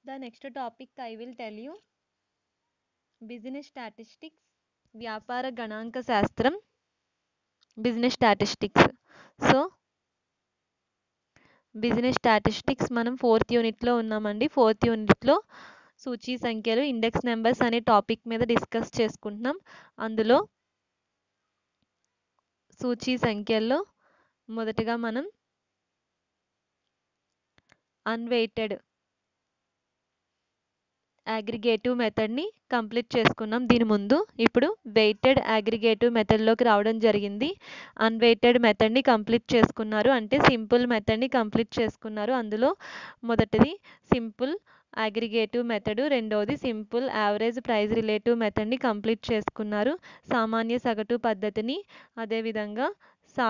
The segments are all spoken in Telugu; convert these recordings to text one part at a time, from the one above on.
The next topic I will tell you business statistics వ్యాపార గణాంక శాస్త్రం business statistics so business statistics మనం ఫోర్త్ యూనిట్లో ఉన్నామండి ఫోర్త్ యూనిట్లో సూచీ సంఖ్యలు ఇండెక్స్ నెంబర్స్ అనే టాపిక్ మీద డిస్కస్ చేసుకుంటున్నాం అందులో సూచీ సంఖ్యల్లో మొదటగా మనం అన్వెయిటెడ్ అగ్రిగేటివ్ మెథడ్ని కంప్లీట్ చేసుకున్నాం దీని ముందు ఇప్పుడు వెయిటెడ్ అగ్రిగేటివ్ మెథడ్లోకి రావడం జరిగింది అన్వెయిటెడ్ మెథడ్ని కంప్లీట్ చేసుకున్నారు అంటే సింపుల్ మెథడ్ని కంప్లీట్ చేసుకున్నారు అందులో మొదటిది సింపుల్ అగ్రిగేటివ్ మెథడ్ రెండవది సింపుల్ యావరేజ్ ప్రైస్ రిలేటివ్ మెథడ్ని కంప్లీట్ చేసుకున్నారు సామాన్య సగటు పద్ధతిని అదేవిధంగా సా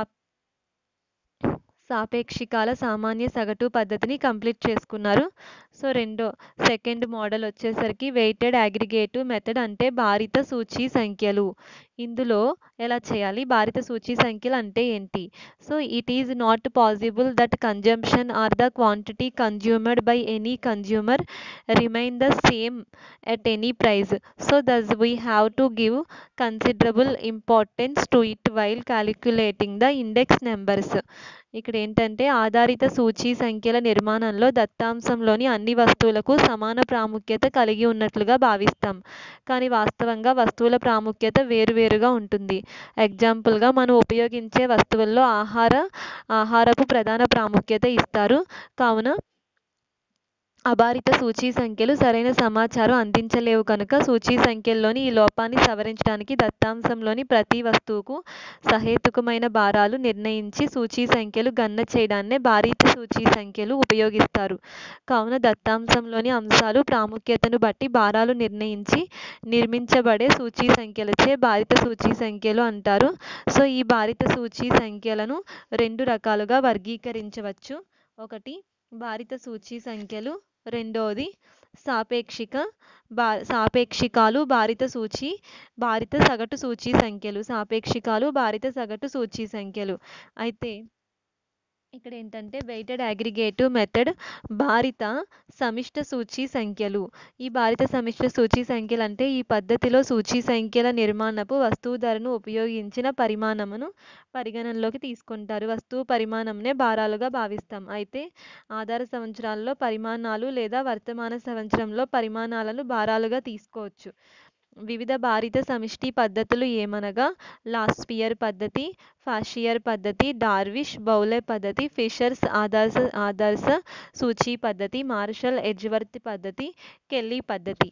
సాపేక్షికాల సామాన్య సగటు పద్ధతిని కంప్లీట్ చేసుకున్నారు సో రెండో సెకండ్ మోడల్ వచ్చేసరికి వెయిటెడ్ అగ్రిగేటివ్ మెథడ్ అంటే భారిత సూచీ సంఖ్యలు ఇందులో ఎలా చేయాలి భారిత సూచీ సంఖ్యలు అంటే ఏంటి so it is not possible that consumption or the quantity consumed by any consumer remain the same at any price so thus we have to give considerable importance to it while calculating the index numbers ఇక్కడ ఏంటంటే ఆధారిత సూచీ సంఖ్యల నిర్మాణంలో దత్తాంశంలోని అన్ని వస్తువులకు సమాన ప్రాముఖ్యత కలిగి ఉన్నట్లుగా భావిస్తాం కానీ వాస్తవంగా వస్తువుల ప్రాముఖ్యత వేరువేరుగా ఉంటుంది ఎగ్జాంపుల్గా మనం ఉపయోగించే వస్తువుల్లో ఆహార ఆహారపు ప్రధాన ప్రాముఖ్యత ఇస్తారు కావున అభారిత సూచీ సంఖ్యలు సరైన సమాచారం అందించలేవు కనుక సూచీ సంఖ్యల్లోని ఈ లోపాన్ని సవరించడానికి దత్తాంశంలోని ప్రతి వస్తువుకు సహేతుకమైన భారాలు నిర్ణయించి సూచీ సంఖ్యలు గణన చేయడాన్నే భారిత సూచీ సంఖ్యలు ఉపయోగిస్తారు కావున దత్తాంశంలోని అంశాలు ప్రాముఖ్యతను బట్టి భారాలు నిర్ణయించి నిర్మించబడే సూచీ సంఖ్యలచే భారిత సూచీ సంఖ్యలు అంటారు సో ఈ భారిత సూచీ సంఖ్యలను రెండు రకాలుగా వర్గీకరించవచ్చు ఒకటి భారిత సూచీ సంఖ్యలు రెండవది సాపేక్షిక బా సాపేక్షికాలు భారిత సూచి భారిత సగటు సూచీ సంఖ్యలు సాపేక్షికాలు భారిత సగటు సూచీ సంఖ్యలు అయితే ఇక్కడ ఏంటంటే వెయిటెడ్ అగ్రిగేటివ్ మెథడ్ భారిత సమిష్ట సూచీ సంఖ్యలు ఈ భారిత సమిష్ట సూచీ సంఖ్యలు అంటే ఈ పద్ధతిలో సూచీ సంఖ్యల నిర్మాణపు వస్తువు ధరను ఉపయోగించిన పరిమాణమును పరిగణనలోకి తీసుకుంటారు వస్తువు పరిమాణంనే భారాలుగా భావిస్తాం అయితే ఆధార సంవత్సరాల్లో పరిమాణాలు లేదా వర్తమాన సంవత్సరంలో పరిమాణాలను భారాలుగా తీసుకోవచ్చు వివిధ భారిత సమిష్టి పద్ధతులు ఏమనగా లాస్పియర్ పద్ధతి ఫాషియర్ పద్ధతి డార్విష్ బౌలే పద్ధతి ఫిషర్స్ ఆదర్శ ఆదర్శ సూచీ పద్ధతి మార్షల్ ఎడ్జ్వర్త్ పద్ధతి కెల్లీ పద్ధతి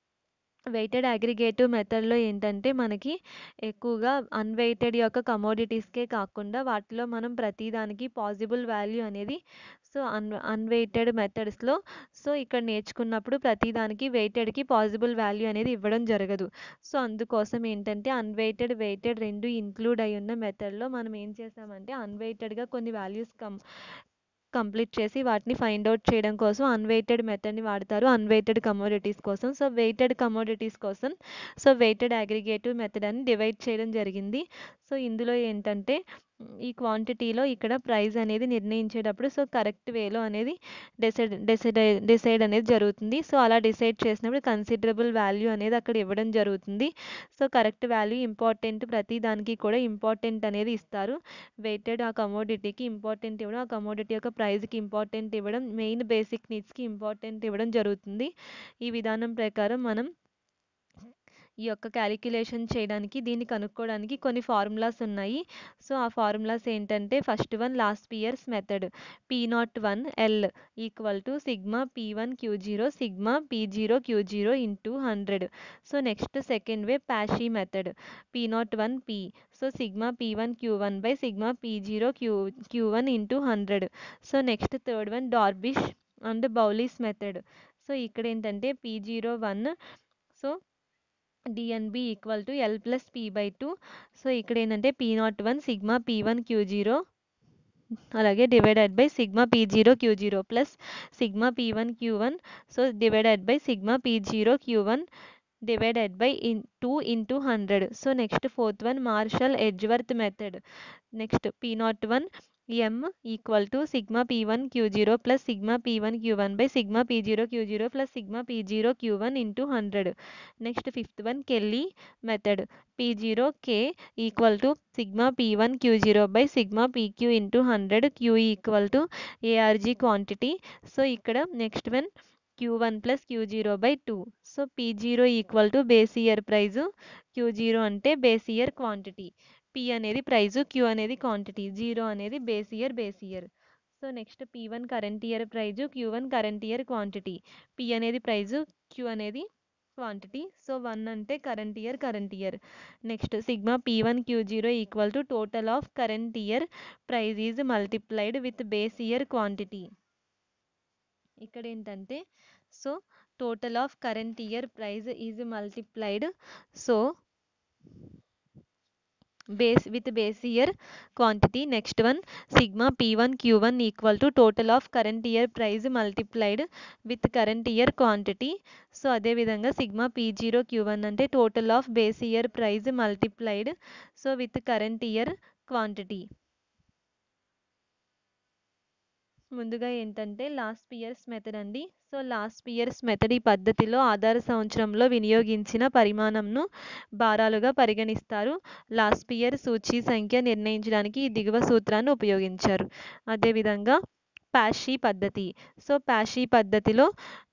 వెయిటెడ్ అగ్రిగేటివ్ మెథడ్లో ఏంటంటే మనకి ఎక్కువగా అన్వెయిటెడ్ యొక్క కమోడిటీస్కే కాకుండా వాటిలో మనం ప్రతిదానికి పాసిబుల్ వాల్యూ అనేది సో అన్ అన్వెయిటెడ్ మెథడ్స్లో సో ఇక్కడ నేర్చుకున్నప్పుడు ప్రతిదానికి వెయిటెడ్కి పాసిబుల్ వాల్యూ అనేది ఇవ్వడం జరగదు సో అందుకోసం ఏంటంటే అన్వెయిటెడ్ వెయిటెడ్ రెండు ఇంక్లూడ్ అయి ఉన్న మెథడ్లో మనం ఏం చేసామంటే అన్వెయిటెడ్గా కొన్ని వాల్యూస్ కం కంప్లీట్ చేసి వాటిని ఫైండ్ అవుట్ చేయడం కోసం అన్వెయిటెడ్ మెథడ్ని వాడతారు అన్వెయిటెడ్ కమోడిటీస్ కోసం సో వెయిటెడ్ కమోడిటీస్ కోసం సో వెయిటెడ్ అగ్రిగేటివ్ మెథడ్ అని డివైడ్ చేయడం జరిగింది సో ఇందులో ఏంటంటే ఈ క్వాంటిటీలో ఇక్కడ ప్రైస్ అనేది నిర్ణయించేటప్పుడు సో కరెక్ట్ వేలో అనేది డిసైడ్ డిసైడ్ డిసైడ్ అనేది జరుగుతుంది సో అలా డిసైడ్ చేసినప్పుడు కన్సిడరబుల్ వాల్యూ అనేది అక్కడ ఇవ్వడం జరుగుతుంది సో కరెక్ట్ వాల్యూ ఇంపార్టెంట్ ప్రతి దానికి కూడా ఇంపార్టెంట్ అనేది ఇస్తారు వెయిటెడ్ ఆ కమోడిటీకి ఇంపార్టెంట్ ఇవ్వడం ఆ కమోడిటీ యొక్క ప్రైస్కి ఇంపార్టెంట్ ఇవ్వడం మెయిన్ బేసిక్ నీడ్స్కి ఇంపార్టెంట్ ఇవ్వడం జరుగుతుంది ఈ విధానం ప్రకారం మనం ఈ యొక్క క్యాలిక్యులేషన్ చేయడానికి దీన్ని కనుక్కోవడానికి కొన్ని ఫార్ములాస్ ఉన్నాయి సో ఆ ఫార్ములాస్ ఏంటంటే first one Laspeyres method P not one L equal to sigma P one Q zero sigma P zero Q zero into hundred so next second way Paasche method P not one P so sigma P one Q one by sigma P zero Q Q one into hundred so next third one Drobisch and Bowley's method so ఇక్కడ ఏంటంటే P zero one so DNB equal to L plus P by two so ఇక్కడ ఏంటంటే P not one sigma P one Q zero అలాగే divided by sigma P zero Q zero plus sigma P one Q one so divided by sigma P zero Q one divided by into into hundred so next fourth one Marshall Edgeworth method next P not one M equal to sigma P one Q zero plus sigma P one Q one by sigma P zero Q zero plus sigma P zero Q one into hundred next fifth one Kelly method P zero K equal to sigma P one Q zero by sigma P Q into hundred Q equal to ARG quantity so ఇక్కడ next one Q one plus Q zero by two so P zero equal to base year price Q zero అంటే బేస్ ఇయర్ క్వాంటిటీ పి అనేది ప్రైజు క్యూ అనేది క్వాంటిటీ జీరో అనేది base year base year so next P one current year price Q one current year quantity P అనేది ప్రైజు క్యూ అనేది క్వాంటిటీ సో వన్ అంటే current year current year next sigma P one Q zero equal to total of current year price is multiplied with base year quantity ఇక్కడ ఏంటంటే so total of current year price is multiplied so base with base year quantity next one sigma P one Q one equal to total of current year price multiplied with current year quantity so అదేవిధంగా sigma P zero Q one అంటే total of base year price multiplied so with current year quantity ముందుగా ఏంటంటే లాస్ట్ ఇయర్స్ మెథడ్ అండి సో లాస్ట్ ఇయర్స్ మెథడ్ ఈ పద్ధతిలో ఆధార సంవత్సరంలో వినియోగించిన పరిమాణంను భారాలుగా పరిగణిస్తారు లాస్ట్ ఇయర్ సూచీ సంఖ్య నిర్ణయించడానికి ఈ దిగువ సూత్రాన్ని ఉపయోగించారు అదేవిధంగా ప్యాషీ పద్ధతి సో ప్యాషీ పద్ధతిలో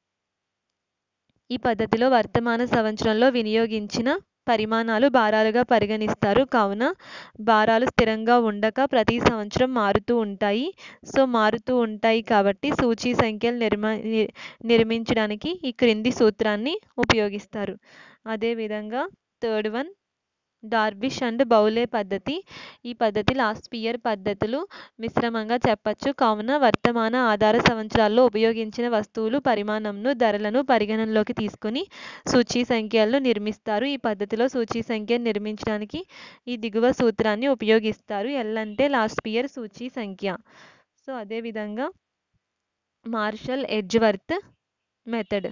ఈ పద్ధతిలో వర్తమాన సంవత్సరంలో వినియోగించిన పరిమాణాలు భారాలుగా పరిగణిస్తారు కావున భారాలు స్థిరంగా ఉండక ప్రతి సంవత్సరం మారుతూ ఉంటాయి సో మారుతూ ఉంటాయి కాబట్టి సూచీ సంఖ్యలు నిర్మ నిర్మించడానికి ఈ క్రింది సూత్రాన్ని ఉపయోగిస్తారు అదేవిధంగా third one Drobisch and Bowley పద్ధతి ఈ పద్ధతి లాస్ట్ ఇయర్ పద్ధతులు మిశ్రమంగా చెప్పచ్చు కావున వర్తమాన ఆధార సంవత్సరాల్లో ఉపయోగించిన వస్తువులు పరిమాణంను ధరలను పరిగణనలోకి తీసుకుని సూచీ సంఖ్యలను నిర్మిస్తారు ఈ పద్ధతిలో సూచీ సంఖ్యను నిర్మించడానికి ఈ దిగువ సూత్రాన్ని ఉపయోగిస్తారు ఎల్ అంటే లాస్ట్ ఇయర్ సూచీ సంఖ్య సో అదేవిధంగా Marshall Edgeworth method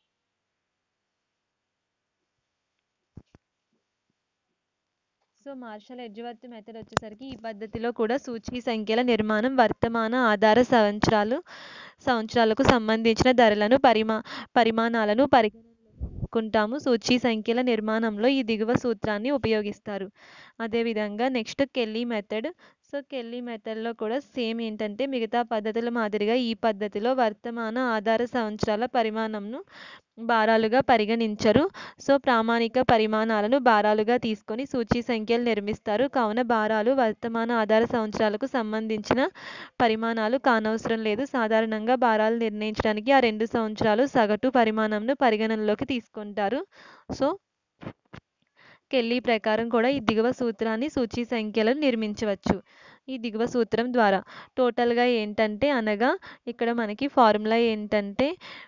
so Marshall Edgeworth method వచ్చేసరికి ఈ పద్ధతిలో కూడా సూచీ సంఖ్యల నిర్మాణం వర్తమాన ఆధార సంవత్సరాలు సంవత్సరాలకు సంబంధించిన ధరలను పరిమా పరిమాణాలను పరిగణకుంటాము సూచీ సంఖ్యల నిర్మాణంలో ఈ దిగువ సూత్రాన్ని ఉపయోగిస్తారు అదేవిధంగా next Kelly method so Kelly మెథడ్లో కూడా సేమ్ ఏంటంటే మిగతా పద్ధతుల మాదిరిగా ఈ పద్ధతిలో వర్తమాన ఆధార సంవత్సరాల పరిమాణంను భారాలుగా పరిగణించరు సో ప్రామాణిక పరిమాణాలను భారాలుగా తీసుకొని సూచీ సంఖ్యలు నిర్మిస్తారు కావున భారాలు వర్తమాన ఆధార సంవత్సరాలకు సంబంధించిన పరిమాణాలు కానవసరం లేదు సాధారణంగా భారాలు నిర్ణయించడానికి ఆ రెండు సంవత్సరాలు సగటు పరిమాణంను పరిగణనలోకి తీసుకుంటారు సో కెల్లీ ప్రకారం కూడా ఈ దిగువ సూత్రాన్ని సూచీ సంఖ్యలను నిర్మించవచ్చు ఈ దిగువ సూత్రం ద్వారా టోటల్గా ఏంటంటే అనగా ఇక్కడ మనకి ఫార్ములా ఏంటంటే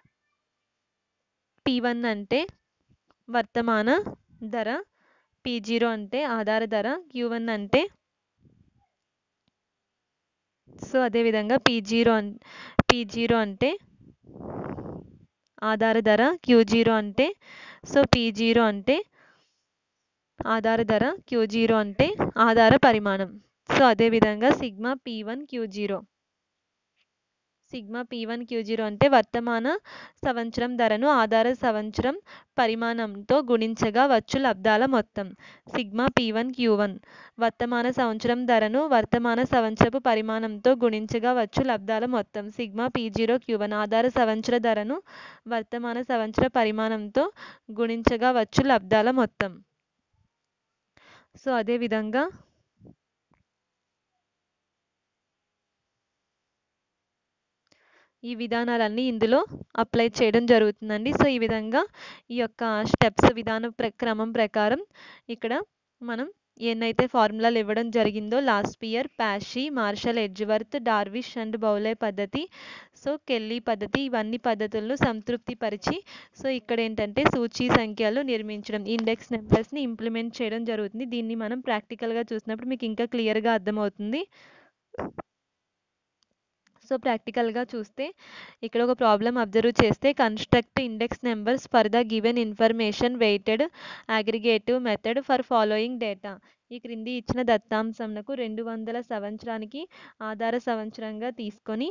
పీ వన్ అంటే వర్తమాన ధర పీ జీరో అంటే ఆధార ధర క్యూ వన్ అంటే సో అదేవిధంగా P zero un P zero అంటే ఆధార ధర క్యూ జీరో అంటే సో పీ జీరో అంటే ఆధార ధర క్యూ జీరో అంటే ఆధార పరిమాణం సో అదేవిధంగా sigma P one Q zero sigma P one Q zero అంటే వర్తమాన సంవత్సరం ధరను ఆధార సంవత్సరం పరిమాణంతో గుణించగా వచ్చు లబ్ధాల మొత్తం sigma P one Q one వర్తమాన సంవత్సరం ధరను వర్తమాన సంవత్సరపు పరిమాణంతో గుణించగా వచ్చు లబ్ధాల మొత్తం sigma P zero Q one ఆధార సంవత్సర ధరను వర్తమాన సంవత్సర పరిమాణంతో గుణించగా వచ్చు లబ్ధాల మొత్తం సో అదేవిధంగా ఈ విధానాలన్నీ ఇందులో అప్లై చేయడం జరుగుతుందండి సో ఈ విధంగా ఈ యొక్క స్టెప్స్ విధాన ప్ర క్రమం ప్రకారం ఇక్కడ మనం ఎన్నైతే ఫార్ములాలు ఇవ్వడం జరిగిందో Laspeyres Paasche Marshall Edgeworth Drobisch and Bowley పద్ధతి సో కెల్లీ పద్ధతి ఇవన్నీ పద్ధతులను సంతృప్తి పరిచి సో ఇక్కడ ఏంటంటే సూచీ సంఖ్యలు నిర్మించడం ఇండెక్స్ నెంబర్స్ని ఇంప్లిమెంట్ చేయడం జరుగుతుంది దీన్ని మనం ప్రాక్టికల్గా చూసినప్పుడు మీకు ఇంకా క్లియర్గా అర్థమవుతుంది సో ప్రాక్టికల్గా చూస్తే ఇక్కడ ఒక ప్రాబ్లం అబ్జర్వ్ చేస్తే construct index numbers for the given information weighted aggregative method for following data ఈ క్రింది ఇచ్చిన దత్తాంశంకు రెండు వందల సంవత్సరానికి ఆధార సంవత్సరంగా తీసుకొని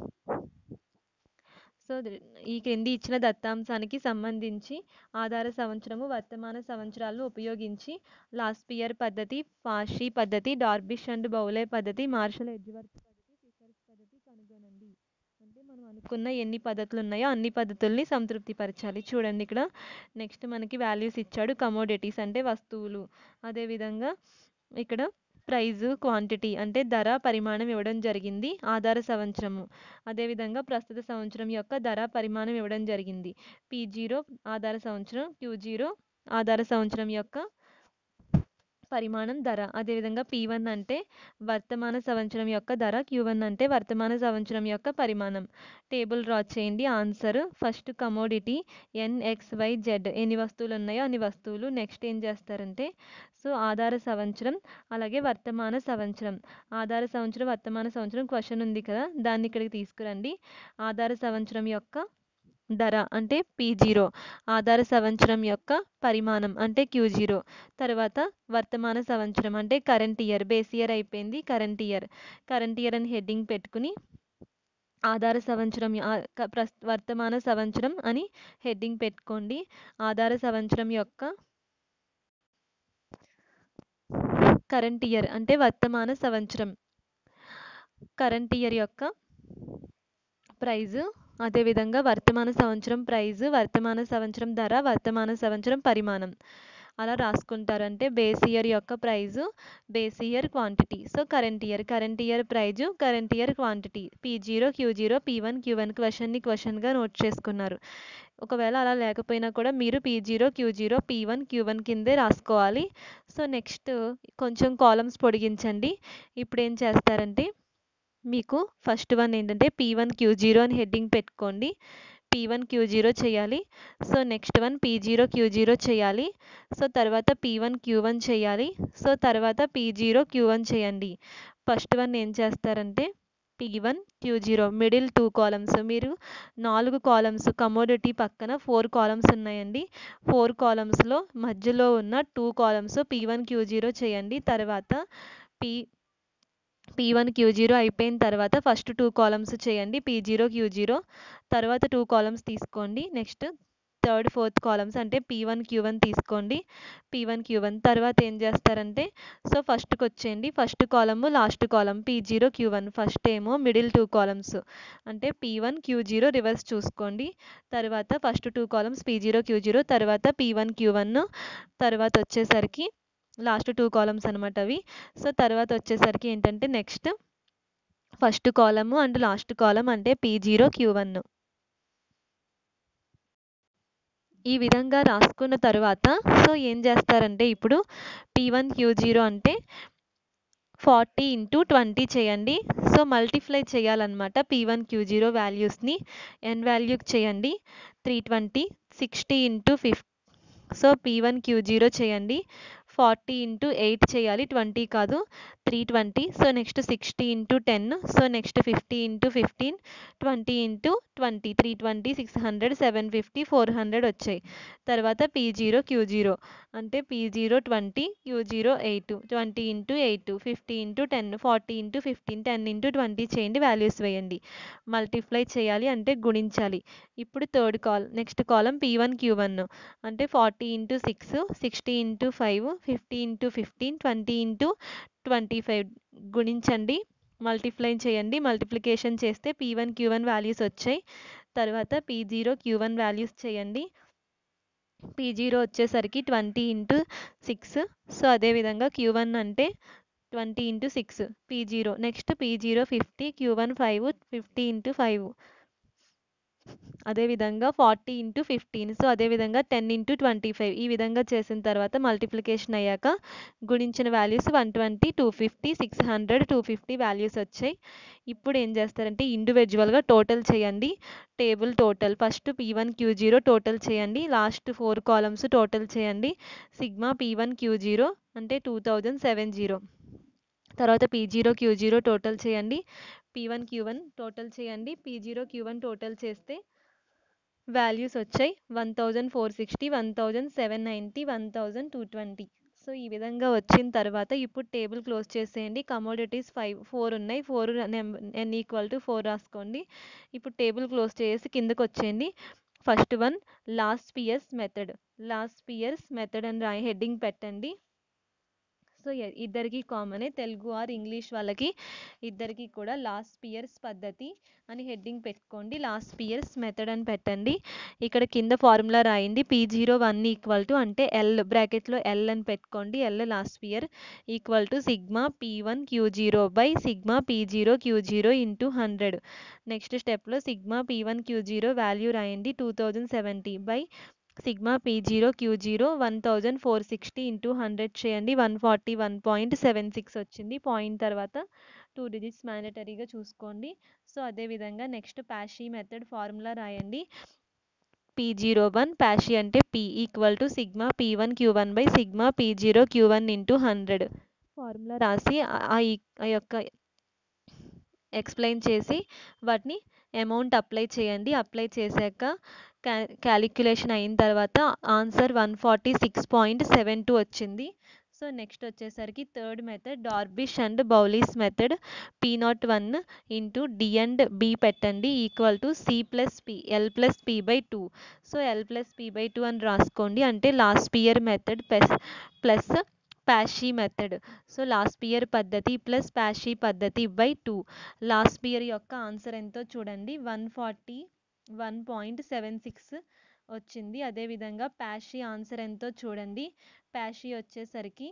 సో ఈ క్రింది ఇచ్చిన దత్తాంశానికి సంబంధించి ఆధార సంవత్సరము వర్తమాన సంవత్సరాలను ఉపయోగించి లాస్పియర్ పద్ధతి ఫాషీ పద్ధతి డార్బిష్ అండ్ బౌలే పద్ధతి మార్షల్ ఎడ్జ్వర్త్ పద్ధతి ఫిషర్స్ పద్ధతి కనుగొనండి అంటే మనం అనుకున్న ఎన్ని పద్ధతులు ఉన్నాయో అన్ని పద్ధతుల్ని సంతృప్తిపరచాలి చూడండి ఇక్కడ నెక్స్ట్ మనకి వాల్యూస్ ఇచ్చాడు కమోడిటీస్ అంటే వస్తువులు అదేవిధంగా ఇక్కడ ప్రైజు క్వాంటిటీ అంటే ధర పరిమాణం ఇవ్వడం జరిగింది ఆధార సంవత్సరము అదేవిధంగా ప్రస్తుత సంవత్సరం యొక్క ధర పరిమాణం ఇవ్వడం జరిగింది పీ జీరో ఆధార సంవత్సరం క్యూ జీరో ఆధార సంవత్సరం యొక్క పరిమాణం ధర అదేవిధంగా పీ వన్ అంటే వర్తమాన సంవత్సరం యొక్క ధర క్యూ వన్ అంటే వర్తమాన సంవత్సరం యొక్క పరిమాణం టేబుల్ డ్రా చేయండి answer first commodity N X Y Z ఎన్ని వస్తువులు ఉన్నాయో అన్ని వస్తువులు నెక్స్ట్ ఏం చేస్తారంటే సో ఆధార సంవత్సరం అలాగే వర్తమాన సంవత్సరం ఆధార సంవత్సరం వర్తమాన సంవత్సరం క్వశ్చన్ ఉంది కదా దాన్ని ఇక్కడికి తీసుకురండి ఆధార సంవత్సరం యొక్క ధర అంటే పీ జీరో ఆధార సంవత్సరం యొక్క పరిమాణం అంటే క్యూ జీరో తర్వాత వర్తమాన సంవత్సరం అంటే కరెంట్ ఇయర్ బేస్ ఇయర్ అయిపోయింది కరెంట్ ఇయర్ కరెంట్ ఇయర్ అని హెడ్డింగ్ పెట్టుకుని ఆధార సంవత్సరం వర్తమాన సంవత్సరం అని హెడ్డింగ్ పెట్టుకోండి ఆధార సంవత్సరం యొక్క కరెంట్ ఇయర్ అంటే వర్తమాన సంవత్సరం కరెంట్ ఇయర్ యొక్క ప్రైజు అదేవిధంగా వర్తమాన సంవత్సరం ప్రైజు వర్తమాన సంవత్సరం ధర వర్తమాన సంవత్సరం పరిమాణం అలా రాసుకుంటారంటే బేస్ ఇయర్ యొక్క price base year quantity so current year current year price current year quantity P zero Q zero P one Q one క్వశ్చన్ని క్వశ్చన్గా నోట్ చేసుకున్నారు ఒకవేళ అలా లేకపోయినా కూడా మీరు P zero Q zero P one Q one కిందే రాసుకోవాలి సో నెక్స్ట్ కొంచెం కాలమ్స్ పొడిగించండి ఇప్పుడు ఏం చేస్తారంటే మీకు ఫస్ట్ వన్ ఏంటంటే పీ వన్ క్యూ జీరో అని హెడ్డింగ్ పెట్టుకోండి పీ వన్ క్యూ జీరో చేయాలి so next one P zero Q zero చేయాలి సో తర్వాత పీ వన్ క్యూ వన్ చేయాలి సో తర్వాత పీ జీరో క్యూ వన్ చేయండి ఫస్ట్ వన్ ఏం చేస్తారంటే P one Q zero middle two columns మీరు నాలుగు కాలమ్స్ కమోడిటీ పక్కన ఫోర్ కాలమ్స్ ఉన్నాయండి ఫోర్ కాలమ్స్లో మధ్యలో ఉన్న two columns P one Q zero చేయండి తర్వాత P P one Q zero అయిపోయిన తర్వాత ఫస్ట్ టూ కాలమ్స్ చేయండి పీ జీరో క్యూ జీరో తర్వాత టూ కాలమ్స్ తీసుకోండి నెక్స్ట్ థర్డ్ ఫోర్త్ కాలమ్స్ అంటే పీ వన్ క్యూ వన్ తీసుకోండి పీ వన్ క్యూ వన్ తర్వాత ఏం చేస్తారంటే సో ఫస్ట్కి వచ్చేయండి first column last column P zero Q one first ఏమో మిడిల్ టూ కాలమ్స్ అంటే P one Q zero reverse చూసుకోండి తర్వాత first two columns P zero Q zero తర్వాత పీ వన్ క్యూ వన్ తర్వాత వచ్చేసరికి లాస్ట్ టూ కాలమ్స్ అనమాట అవి సో తర్వాత వచ్చేసరికి ఏంటంటే next first column and last column అంటే పీ జీరో క్యూ వన్ ఈ విధంగా రాసుకున్న తర్వాత సో ఏం చేస్తారంటే ఇప్పుడు పీ వన్ క్యూ జీరో అంటే ఫార్టీ ఇంటూ ట్వంటీ చేయండి సో మల్టిప్లై చేయాలన్నమాట పీ వన్ క్యూ జీరో వాల్యూస్ని ఎన్ వాల్యూకి చేయండి త్రీ ట్వంటీ సిక్స్టీ ఇంటూ ఫిఫ్ so P one Q zero చేయండి ఫార్టీ ఇంటూ ఎయిట్ చేయాలి ట్వంటీ కాదు three twenty so next sixty into ten so next fifty into fifteen twenty into twenty three twenty six hundred seven fifty four hundred వచ్చాయి తర్వాత పీ జీరో క్యూ జీరో అంటే P zero twenty Q zero eight twenty into eight fifty into ten forty into fifteen ten into twenty చేయండి వాల్యూస్ వేయండి మల్టిప్లై చేయాలి అంటే గుణించాలి ఇప్పుడు థర్డ్ కాల్ నెక్స్ట్ కాలం పీ వన్ క్యూ వన్ అంటే forty into six sixty into five fifty into fifteen twenty into twenty five గుణించండి మల్టిప్లై చేయండి మల్టిప్లికేషన్ చేస్తే P one Q one values వచ్చాయి తర్వాత P zero Q one values చేయండి పీ జీరో వచ్చేసరికి ట్వంటీ ఇంటూ సిక్స్ సో అదేవిధంగా క్యూ వన్ అంటే twenty into six P zero next P zero fifty Q one five fifty into five అదేవిధంగా ఫార్టీ ఇంటూ ఫిఫ్టీన్ సో అదేవిధంగా టెన్ ఇంటూ ట్వంటీ ఫైవ్ ఈ విధంగా చేసిన తర్వాత మల్టిప్లికేషన్ అయ్యాక గుణించిన values one twenty two fifty six hundred two fifty values వచ్చాయి ఇప్పుడు ఏం చేస్తారంటే ఇండివిజువల్గా టోటల్ చేయండి table total first P one Q zero total చేయండి లాస్ట్ ఫోర్ కాలమ్స్ టోటల్ చేయండి sigma P one Q zero అంటే టూ థౌజండ్ సెవెన్ జీరో తర్వాత P zero Q zero total చేయండి P one Q one total చేయండి P zero Q one total చేస్తే వాల్యూస్ వచ్చాయి one thousand four sixty one thousand seven ninety one thousand two twenty so ఈ విధంగా వచ్చిన తర్వాత ఇప్పుడు టేబుల్ క్లోజ్ చేసేయండి కమోడిటీస్ ఫైవ్ ఫోర్ ఉన్నాయి four N equal to four రాసుకోండి ఇప్పుడు టేబుల్ క్లోజ్ చేసి కిందకు వచ్చేయండి first one Laspeyres method Laspeyres method అని రాయి హెడ్డింగ్ పెట్టండి సో ఇద్దరికి కామనే తెలుగు ఆర్ ఇంగ్లీష్ వాళ్ళకి ఇద్దరికి కూడా లాస్ట్ పియర్స్ పద్ధతి అని హెడ్డింగ్ పెట్టుకోండి లాస్ట్ పియర్స్ మెథడ్ అని పెట్టండి ఇక్కడ కింద ఫార్ములా రాయండి P zero one equal to అంటే ఎల్ బ్రాకెట్లో ఎల్ అని పెట్టుకోండి L Laspeyres equal to sigma P one Q zero by sigma P zero Q zero into hundred next స్టెప్లో sigma P one Q zero value రాయండి two thousand seventy by sigma P zero Q zero one thousand four sixty into hundred చేయండి one forty one point seven six వచ్చింది పాయింట్ తర్వాత టూ డిజిట్స్ మ్యాండటరీగా చూసుకోండి సో అదేవిధంగా నెక్స్ట్ ప్యాషీ మెథడ్ ఫార్ములా రాయండి పీ జీరో వన్ ప్యాషీ అంటే P equal to sigma P one Q one by sigma P zero Q one into hundred formula రాసి ఆ యొక్క ఎక్స్ప్లెయిన్ చేసి వాటిని అమౌంట్ అప్లై చేయండి అప్లై చేశాక క్యా క్యాలిక్యులేషన్ అయిన తర్వాత answer one forty six point seven two వచ్చింది సో నెక్స్ట్ వచ్చేసరికి third method Dorbish and Bowley's method P not one into D and B పెట్టండి equal to C plus P L plus P by two so L plus P by two అని రాసుకోండి అంటే Laspeyres method plus plus Paasche method so Laspeyres పద్ధతి ప్లస్ ప్యాషీ పద్ధతి బై టూ లాస్ట్ పియర్ యొక్క ఆన్సర్ ఎంతో చూడండి one forty one point seven six వచ్చింది అదేవిధంగా ప్యాషీ ఆన్సర్ ఎంతో చూడండి ప్యాషీ వచ్చేసరికి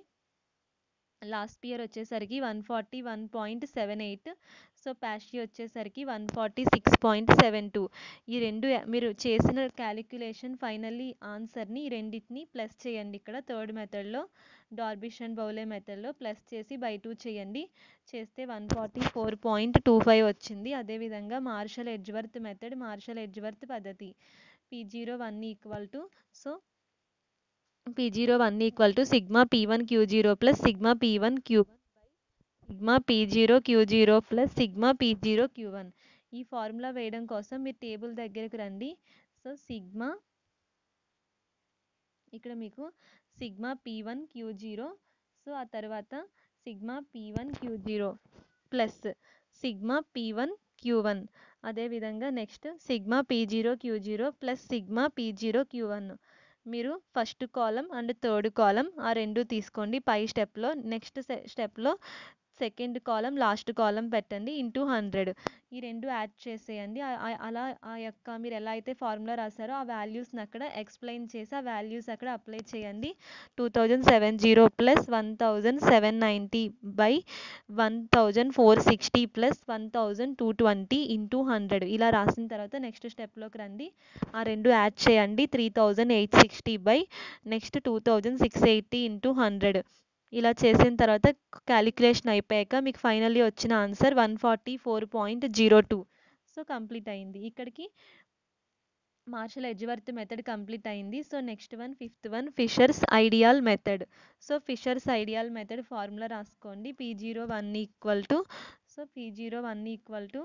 లాస్ట్ ఇయర్ వచ్చేసరికి one forty one point seven eight so Paasche వచ్చేసరికి one forty six point seven two ఈ రెండు మీరు చేసిన క్యాలిక్యులేషన్ ఫైనల్లీ ఆన్సర్ని ఈ రెండింటిని ప్లస్ చేయండి ఇక్కడ థర్డ్ మెథడ్లో డార్బిష్ అండ్ బౌలే మెథడ్లో ప్లస్ చేసి బై టూ చేయండి చేస్తే one forty four point two five వచ్చింది అదేవిధంగా Marshall Edgeworth method Marshall Edgeworth పద్ధతి P zero one equal to so P zero one equal to sigma P one Q zero plus sigma P one Q one sigma P zero Q zero plus sigma P zero Q one ఈ ఫార్ములా వేయడం కోసం మీరు టేబుల్ దగ్గరకు రండి సో సిగ్మా ఇక్కడ మీకు sigma P one Q zero so ఆ తర్వాత sigma P one Q zero plus sigma P one Q one అదేవిధంగా next sigma P zero Q zero plus sigma P zero Q one మీరు ఫస్ట్ కాలం అండ్ థర్డ్ కాలం ఆ రెండు తీసుకోండి పై స్టెప్లో నెక్స్ట్ స్టెప్లో సెకండ్ కాలం లాస్ట్ కాలం పెట్టండి ఇంటూ హండ్రెడ్ ఈ రెండు యాడ్ చేసేయండి అలా ఆ యొక్క మీరు ఎలా అయితే ఫార్ములా రాసారో ఆ వాల్యూస్ని అక్కడ ఎక్స్ప్లెయిన్ చేసి ఆ వాల్యూస్ అక్కడ అప్లై చేయండి two thousand seven zero plus one thousand seven ninety by one thousand four sixty plus one thousand two twenty into hundred ఇలా రాసిన తర్వాత నెక్స్ట్ స్టెప్లోకి రండి ఆ రెండు యాడ్ చేయండి three thousand eight sixty by next two thousand six eighty into hundred ఇలా చేసిన తర్వాత క్యాలిక్యులేషన్ అయిపోయాక మీకు ఫైనల్లీ వచ్చిన answer one forty four point zero two so complete అయింది ఇక్కడికి మార్షల్ ఎడ్జ్వర్త్ మెథడ్ కంప్లీట్ అయింది so next one fifth one Fisher's ideal method so Fisher's ideal method formula రాసుకోండి P zero one equal to so P zero one equal to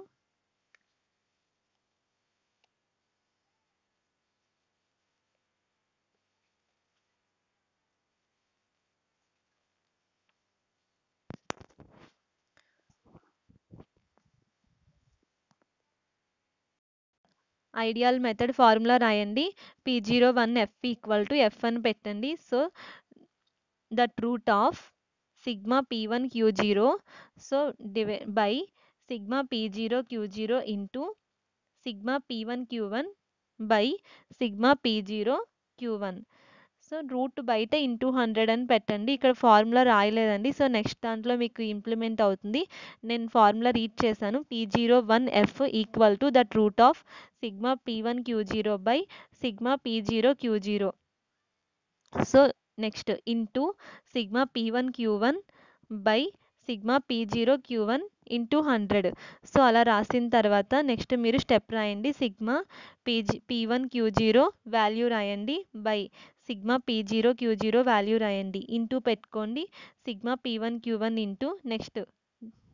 ideal method formula రాయండి P zero one F equal to F అని పెట్టండి so that root of sigma P one Q zero so divide by sigma P zero Q zero into sigma P one Q one by sigma P zero Q one so root బయట ఇంటూ హండ్రెడ్ అని పెట్టండి ఇక్కడ ఫార్ములా రాయలేదండి సో నెక్స్ట్ దాంట్లో మీకు ఇంప్లిమెంట్ అవుతుంది నేను ఫార్ములా రీడ్ చేశాను P zero one F equal to that root of sigma P one Q zero by sigma P zero Q zero so next into sigma P one Q one by sigma P zero Q one into hundred so అలా రాసిన తర్వాత నెక్స్ట్ మీరు స్టెప్ రాయండి sigma PG P one Q zero value రాయండి by sigma P zero Q zero value రాయండి ఇంటూ పెట్టుకోండి sigma P one Q one into next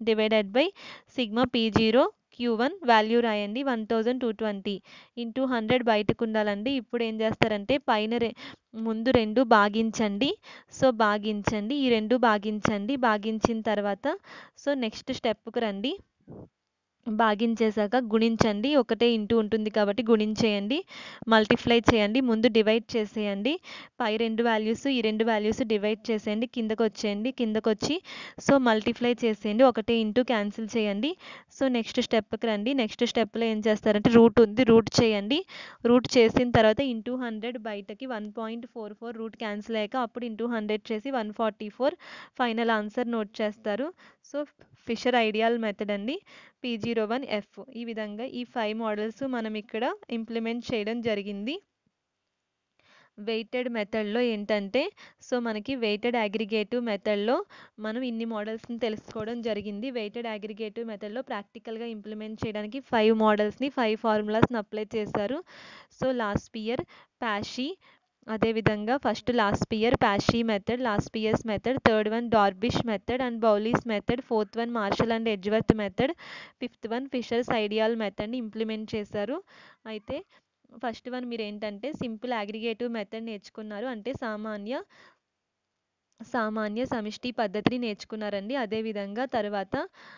divided by sigma P zero Q one value రాయండి one thousand two twenty into hundred బయటకు ఉండాలండి ఇప్పుడు ఏం చేస్తారంటే పైన రె ముందు రెండు భాగించండి సో భాగించండి ఈ రెండు భాగించండి భాగించిన తర్వాత సో నెక్స్ట్ స్టెప్కి రండి భాగించేశాక గుణించండి ఒకటే ఇంటూ ఉంటుంది కాబట్టి గుణించేయండి మల్టిప్లై చేయండి ముందు డివైడ్ చేసేయండి పై రెండు వాల్యూస్ ఈ రెండు వాల్యూస్ డివైడ్ చేసేయండి కిందకు వచ్చేయండి కిందకు వచ్చి సో మల్టిప్లై చేసేయండి ఒకటే ఇంటూ క్యాన్సిల్ చేయండి సో నెక్స్ట్ స్టెప్కి రండి నెక్స్ట్ స్టెప్లో ఏం చేస్తారంటే రూట్ ఉంది రూట్ చేయండి రూట్ చేసిన తర్వాత ఇంటూ హండ్రెడ్ బయటకి one point four four root cancel అయ్యాక అప్పుడు ఇంటూ హండ్రెడ్ చేసి one forty four final answer note చేస్తారు సో ఫిషర్ ఐడియల్ మెథడ్ అండి పీ జీరో వన్ ఎఫ్ ఈ విధంగా ఈ ఫైవ్ మోడల్స్ మనం ఇక్కడ ఇంప్లిమెంట్ చేయడం జరిగింది వెయిటెడ్ మెథడ్లో ఏంటంటే సో మనకి వెయిటెడ్ అగ్రిగేటివ్ మెథడ్లో మనం ఇన్ని మోడల్స్ని తెలుసుకోవడం జరిగింది వెయిటెడ్ అగ్రిగేటివ్ మెథడ్లో ప్రాక్టికల్గా ఇంప్లిమెంట్ చేయడానికి ఫైవ్ మోడల్స్ని ఫైవ్ ఫార్ములాస్ని అప్లై చేశారు సో లాస్ట్ ఇయర్ ప్యాషీ అదేవిధంగా first Laspeyres Paasche method Laspeyres method third one Dorbish method and Bowley's method fourth one Marshall and Edgeworth method fifth one Fisher's ideal మెథడ్ని ఇంప్లిమెంట్ చేశారు అయితే ఫస్ట్ వన్ మీరు ఏంటంటే సింపుల్ అగ్రిగేటివ్ మెథడ్ నేర్చుకున్నారు అంటే సామాన్య సామాన్య సమిష్టి పద్ధతిని నేర్చుకున్నారండి అదేవిధంగా తర్వాత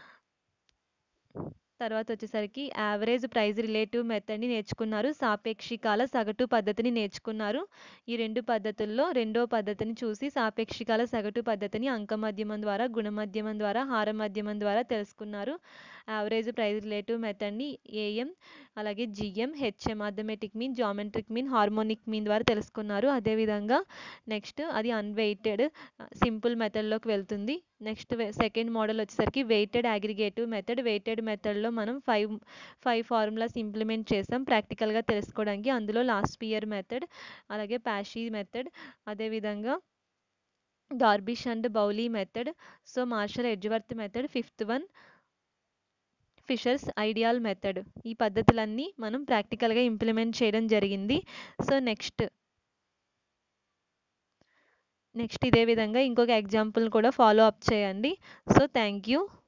తర్వాత వచ్చేసరికి యావరేజ్ ప్రైజ్ రిలేటివ్ మెథడ్ని నేర్చుకున్నారు సాపేక్షికాల సగటు పద్ధతిని నేర్చుకున్నారు ఈ రెండు పద్ధతుల్లో రెండో పద్ధతిని చూసి సాపేక్షికాల సగటు పద్ధతిని అంకమధ్యమం ద్వారా గుణమధ్యమం ద్వారా హారమధ్యమం ద్వారా తెలుసుకున్నారు యావరేజ్ ప్రైజ్ రిలేటివ్ మెథడ్ని ఏఎం అలాగే GM HM arithmetic mean geometric mean harmonic mean ద్వారా తెలుసుకున్నారు అదేవిధంగా నెక్స్ట్ అది అన్వెయిటెడ్ సింపుల్ మెథడ్లోకి వెళ్తుంది నెక్స్ట్ సెకండ్ మోడల్ వచ్చేసరికి వెయిటెడ్ అగ్రిగేటివ్ మెథడ్ వెయిటెడ్ మెథడ్లో మనం ఫైవ్ ఫైవ్ ఫార్ములాస్ ఇంప్లిమెంట్ చేసాం ప్రాక్టికల్గా తెలుసుకోవడానికి అందులో లాస్ట్ పియర్ మెథడ్ అలాగే ప్యాషీ మెథడ్ అదేవిధంగా Dorbish and Bowley method so Marshall Edgeworth method fifth one Fisher's ideal method ఈ పద్ధతులన్నీ మనం ప్రాక్టికల్గా ఇంప్లిమెంట్ చేయడం జరిగింది సో నెక్స్ట్ నెక్స్ట్ ఇదే విధంగా ఇంకొక ఎగ్జాంపుల్ కూడా ఫాలో అప్ చేయండి సో థ్యాంక్ యూ